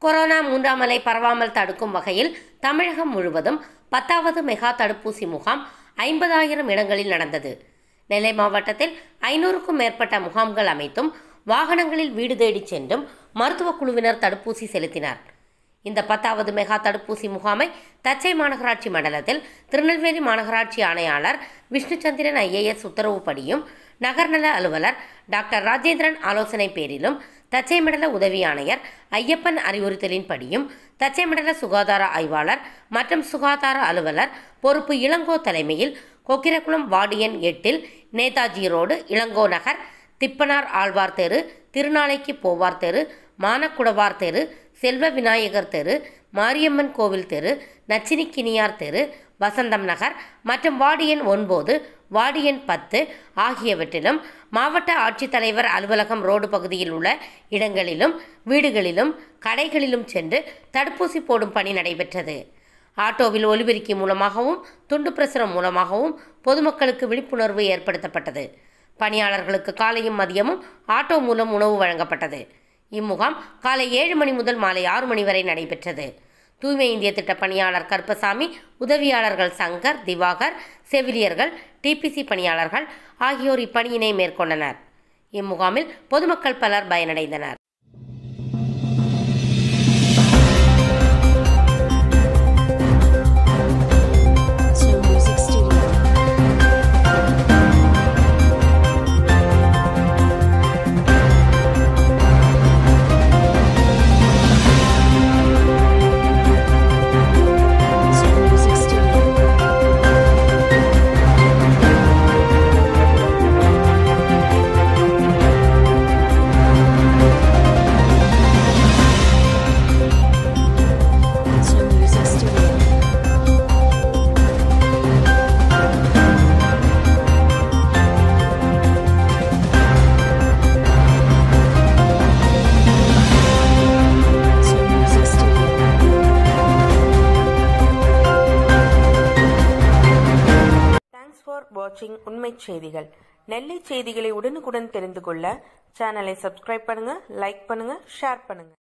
Corona மூன்றாம் அலை பரவாமல் தடுக்கும் வகையில் தமிழகம் முழுவதும் பத்தாவது மெகா தடுப்பூசி முகாம் ஐம்பதாயிரம் இடங்களில் நடந்தது நெல்லை மாவட்டத்தில் ஐநூறுக்கும் மேற்பட்ட முகாம்கள் அமைத்தும் வாகனங்களில் வீடு தேடிச் சென்றும் மருத்துவக் குழுவினர் தடுப்பூசி செலுத்தினர் இந்த பத்தாவது மெகா தடுப்பூசி முகாமை தச்சை மாநகராட்சி மண்டலத்தில் திருநெல்வேலி மாநகராட்சி ஆணையாளர் விஷ்ணுச்சந்திரன் ஐஏஎஸ் உத்தரவுப்படியும் நகர்நல அலுவலர் டாக்டர் ராஜேந்திரன் ஆலோசனை பேரிலும் தச்சை மண்டல உதவி ஆணையர் ஐயப்பன் அறிவுறுத்தலின்படியும் தச்சை மண்டல சுகாதார ஆய்வாளர் மற்றும் சுகாதார அலுவலர் பொறுப்பு இளங்கோ தலைமையில் கொக்கிரகுளம் வார்டு எண் எட்டில் நேதாஜி ரோடு இளங்கோ நகர் திப்பனார் ஆழ்வார் தெரு திருநாளைக்கு போவார் தெரு மானக்குடவார் தெரு செல்வ விநாயகர் தெரு மாரியம்மன் கோவில் தெரு நச்சினிக்கினியார் தெரு வசந்தம் நகர் மற்றும் வார்டு எண் ஒன்பது வார்டு எண் பத்து ஆகியவற்றிலும் மாவட்ட ஆட்சித்தலைவர் அலுவலகம் ரோடு பகுதியில் உள்ள இடங்களிலும் வீடுகளிலும் கடைகளிலும் சென்று தடுப்பூசி போடும் பணி நடைபெற்றது ஆட்டோவில் ஒலிபெருக்கி மூலமாகவும் துண்டு பிரசுரம் மூலமாகவும் பொதுமக்களுக்கு விழிப்புணர்வு ஏற்படுத்தப்பட்டது பணியாளர்களுக்கு காலையும் மதியமும் ஆட்டோ மூலம் உணவு வழங்கப்பட்டது இம்முகாம் காலை ஏழு மணி முதல் மாலை ஆறு மணி வரை நடைபெற்றது தூய்மை இந்திய திட்ட பணியாளர் கருப்பசாமி உதவியாளர்கள் சங்கர் திவாகர் செவிலியர்கள் டிபிசி பணியாளர்கள் ஆகியோர் இப்பணியினை மேற்கொண்டனர் இம்முகாமில் பொதுமக்கள் பலர் பயனடைந்தனர் Two Music Studio. Two Music Studio. Two Music Studio. Two Music Studio. Thanks for வாட்சிங் உண்மை செய்திகள் நெல்லை செய்திகளை உடனுக்குடன் தெரிந்து கொள்ள சேனலை சப்ஸ்கிரைப் பண்ணுங்க லைக் பண்ணுங்க ஷேர் பண்ணுங்க